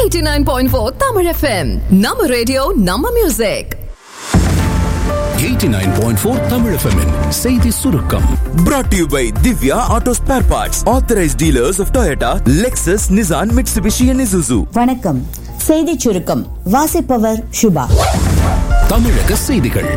89.4 Tamil FM. நம்ம radio நம்ம music 89.4 Tamil FM -இன் செய்தி சுருக்கம் Brought to you by Divya Auto Spare Parts, authorized dealers of Toyota, Lexus, Nissan, Mitsubishi, and Isuzu. வணக்கம் செய்திச் சுருக்கம் வாசிப்பவர் சுபா தமிழக செய்திகள்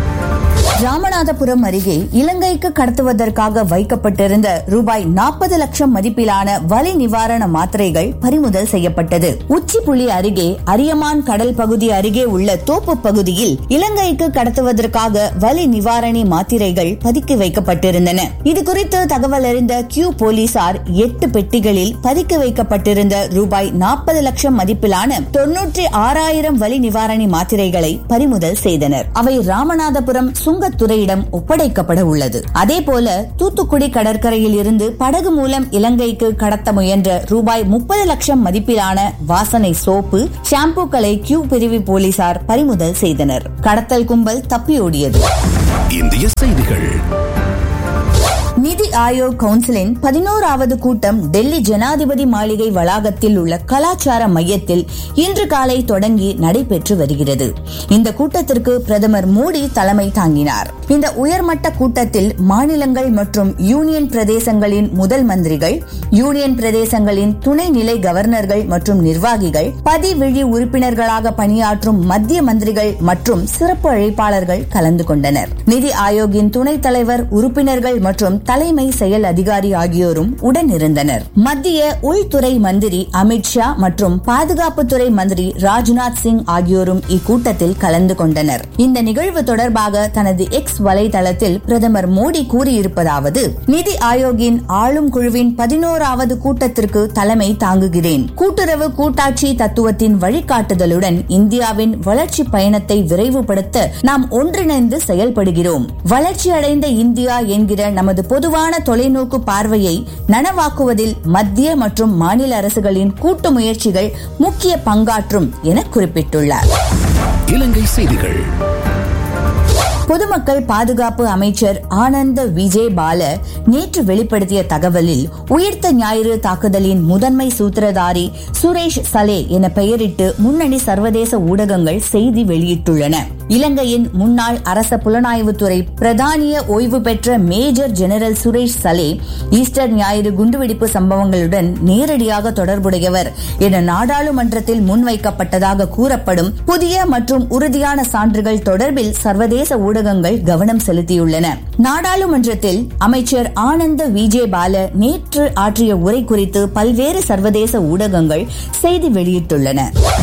ராமநாதபுரம் அருகே இலங்கைக்கு கடத்துவதற்காக வைக்கப்பட்டிருந்த ரூபாய் நாற்பது லட்சம் மதிப்பிலான வலி நிவாரண மாத்திரைகள் பறிமுதல் செய்யப்பட்டது உச்சிப்புள்ளி அருகே அரியமான் கடல் பகுதி அருகே உள்ள தோப்பு பகுதியில் இலங்கைக்கு கடத்துவதற்காக வலி நிவாரணி மாத்திரைகள் பதுக்கி வைக்கப்பட்டிருந்தன இதுகுறித்து தகவல் அறிந்த கியூ போலீசார் எட்டு பெட்டிகளில் பதுக்கி வைக்கப்பட்டிருந்த ரூபாய் நாற்பது லட்சம் மதிப்பிலான தொன்னூற்றி ஆறாயிரம் வலி நிவாரணி மாத்திரைகளை பறிமுதல் செய்தனர் அவை ராமநாதபுரம் சுங்கத்துறையிடம் ஒப்படைக்கப்பட உள்ளது அதேபோல தூத்துக்குடி கடற்கரையில் இருந்து படகு மூலம் இலங்கைக்கு கடத்த முயன்ற ரூபாய் முப்பது லட்சம் மதிப்பிலான வாசனை சோப்பு ஷாம்பூக்களை கியூ பிரிவு போலீசார் பறிமுதல் செய்தனர் கடத்தல் கும்பல் தப்பியோடியது இந்திய செய்திகள் நிதி ஆயோக் கவுன்சிலின் பதினோராவது கூட்டம் டெல்லி ஜனாதிபதி மாளிகை வளாகத்தில் உள்ள கலாச்சார மையத்தில் இன்று காலை தொடங்கி நடைபெற்று வருகிறது இந்த கூட்டத்திற்கு பிரதமர் மோடி தலைமை தாங்கினார் இந்த உயர்மட்ட கூட்டத்தில் மாநிலங்கள் மற்றும் யூனியன் பிரதேசங்களின் முதல் மந்திரிகள் யூனியன் பிரதேசங்களின் துணைநிலை கவர்னர்கள் மற்றும் நிர்வாகிகள் பதிவிழி உறுப்பினர்களாக பணியாற்றும் மத்திய மந்திரிகள் மற்றும் சிறப்பு அழைப்பாளர்கள் கலந்து கொண்டனர் நிதி ஆயோக்கின் துணைத் தலைவர் உறுப்பினர்கள் மற்றும் தலைமை செயல் அதிகாரி ஆகியோரும் உடனிருந்தனர் மத்திய உள்துறை மந்திரி அமித்ஷா மற்றும் பாதுகாப்புத்துறை மந்திரி ராஜ்நாத் சிங் ஆகியோரும் இக்கூட்டத்தில் கலந்து கொண்டனர் இந்த நிகழ்வு தொடர்பாக தனது எக்ஸ் வலைதளத்தில் பிரதமர் மோடி கூறியிருப்பதாவது நிதி ஆயோக்கின் ஆளும் குழுவின் பதினோராவது கூட்டத்திற்கு தலைமை தாங்குகிறேன் கூட்டுறவு கூட்டாட்சி தத்துவத்தின் வழிகாட்டுதலுடன் இந்தியாவின் வளர்ச்சி பயணத்தை விரைவுபடுத்த நாம் ஒன்றிணைந்து செயல்படுகிறோம் வளர்ச்சியடைந்த இந்தியா என்கிற நமது பொதுவான தொலைநோக்கு பார்வையை நனவாக்குவதில் மத்திய மற்றும் மாநில அரசுகளின் கூட்டு முயற்சிகள் முக்கிய பங்காற்றும் என குறிப்பிட்டுள்ளார் இலங்கை செய்திகள் பொதுமக்கள் பாதுகாப்பு அமைச்சர் ஆனந்த விஜய் பால நேற்று வெளிப்படுத்திய தகவலில் உயிர்த்த ஞாயிறு தாக்குதலின் முதன்மை சூத்திரதாரி சுரேஷ் சலே என பெயரிட்டு முன்னணி சர்வதேச ஊடகங்கள் செய்தி வெளியிட்டுள்ளன இலங்கையின் முன்னாள் அரச புலனாய்வுத்துறை பிரதானிய ஓய்வு பெற்ற major general Suresh Sallay Easter ஞாயிறு குண்டுவெடிப்பு சம்பவங்களுடன் நேரடியாக தொடர்புடையவர் என நாடாளுமன்றத்தில் முன்வைக்கப்பட்டதாக கூறப்படும் புதிய மற்றும் உறுதியான சான்றுகள் தொடர்பில் சர்வதேச ஊடகங்கள் கவனம் செலுத்தியுள்ளன நாடாளுமன்றத்தில் அமைச்சர் ஆனந்த விஜே பால நேற்று ஆற்றிய உரை குறித்து பல்வேறு சர்வதேச ஊடகங்கள் செய்தி வெளியிட்டுள்ளன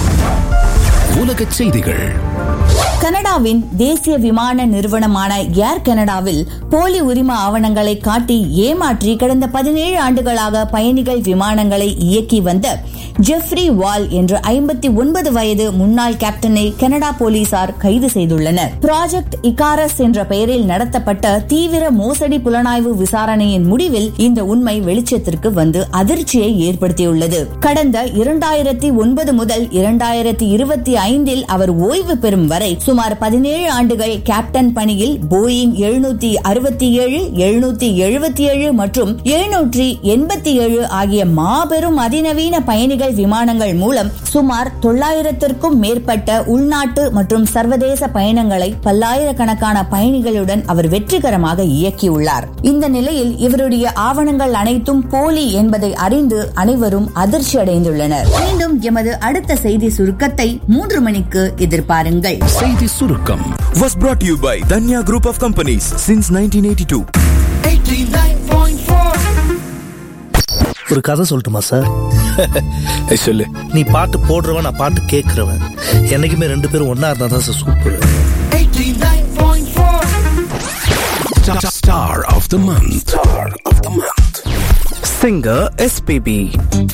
உலக செய்திகள் கனடாவின் தேசிய விமான நிறுவனமான ஏர் கனடாவில் போலி உரிம ஆவணங்களை காட்டி ஏமாற்றி கடந்த பதினேழு ஆண்டுகளாக பயணிகள் விமானங்களை இயக்கி வந்த ஜெஃப்ரி வால் என்ற ஐம்பத்தி ஒன்பது வயது முன்னாள் கேப்டனை கனடா போலீசார் கைது செய்துள்ளனர் ப்ராஜெக்ட் இகாரஸ் என்ற பெயரில் நடத்தப்பட்ட தீவிர மோசடி புலனாய்வு விசாரணையின் முடிவில் இந்த உண்மை வெளிச்சத்திற்கு வந்து அதிர்ச்சியை ஏற்படுத்தியுள்ளது கடந்த இரண்டாயிரத்தி ஒன்பது முதல் இரண்டாயிரத்தி இருபத்தி ஐந்தில் அவர் ஓய்வு பெறும் வரை சுமார் பதினேழு ஆண்டுகள் கேப்டன் பணியில் போயிங் எழுநூத்தி அறுபத்தி ஏழு எழுநூத்தி எழுபத்தி ஏழு மற்றும் எழுநூற்றி எண்பத்தி ஏழு ஆகிய மாபெரும் அதிநவீன பயணிகள் விமானங்கள் மூலம் சுமார் தொள்ளாயிரத்திற்கும் மேற்பட்ட உள்நாட்டு மற்றும் சர்வதேச பயணங்களை பல்லாயிரக்கணக்கான பயணிகளுடன் அவர் வெற்றிகரமாக இயக்கியுள்ளார் இந்த நிலையில் இவருடைய ஆவணங்கள் அனைத்தும் போலி என்பதை அறிந்து அனைவரும் அதிர்ச்சி அடைந்துள்ளனர் மீண்டும் எமது அடுத்த செய்தி சுருக்கத்தை மூன்று மணிக்கு எதிர்பாருங்கள் செய்தி சுருக்கம் Was brought to you by Danya Group of Companies since 1982. ஒரு கதை சொல்லட்டுமா சார் சொல்லு நீ பாட்டு போடுறவன் நான் பாட்டு கேட்கறவன் என்னைக்குமே ரெண்டு பேரும் ஒன்னா இருந்தா தான் sir super Star of the month. Star of the month. Singer SPB